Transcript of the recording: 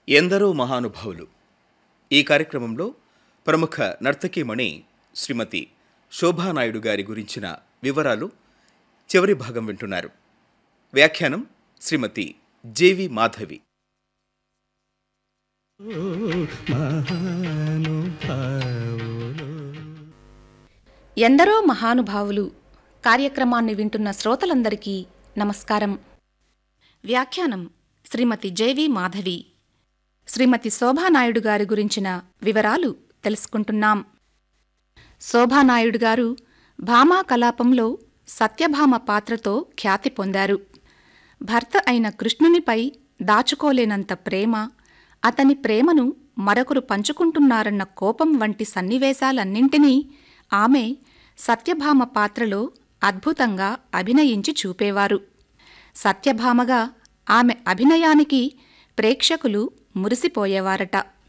ఎందరో మహానుభావులు ఈ కార్యక్రమంలో ప్రముఖ నర్తకీమణి శ్రీమతి శోభానాయుడు గారి గురించిన వివరాలు చివరి భాగం వింటున్నారు వ్యాఖ్యానం శ్రీమతి జేవి మాధవి ఎందరో మహానుభావులు కార్యక్రమాన్ని వింటున్న శ్రోతలందరికీ నమస్కారం వ్యాఖ్యానం శ్రీమతి జేవి మాధవి శ్రీమతి శోభానాయుడు గారి గురించిన వివరాలు తెలుసుకుంటున్నాం శోభానాయుడు గారు భామా కలాపంలో సత్యభామ పాత్రతో ఖ్యాతి పొందారు భర్త అయిన కృష్ణునిపై దాచుకోలేనంత ప్రేమ అతని ప్రేమను మరొకరు పంచుకుంటున్నారన్న కోపం వంటి సన్నివేశాలన్నింటినీ ఆమె సత్యభామ పాత్రలో అద్భుతంగా అభినయించి చూపేవారు సత్యభామగా ఆమె అభినయానికి ప్రేక్షకులు మురిసిపోయేవారట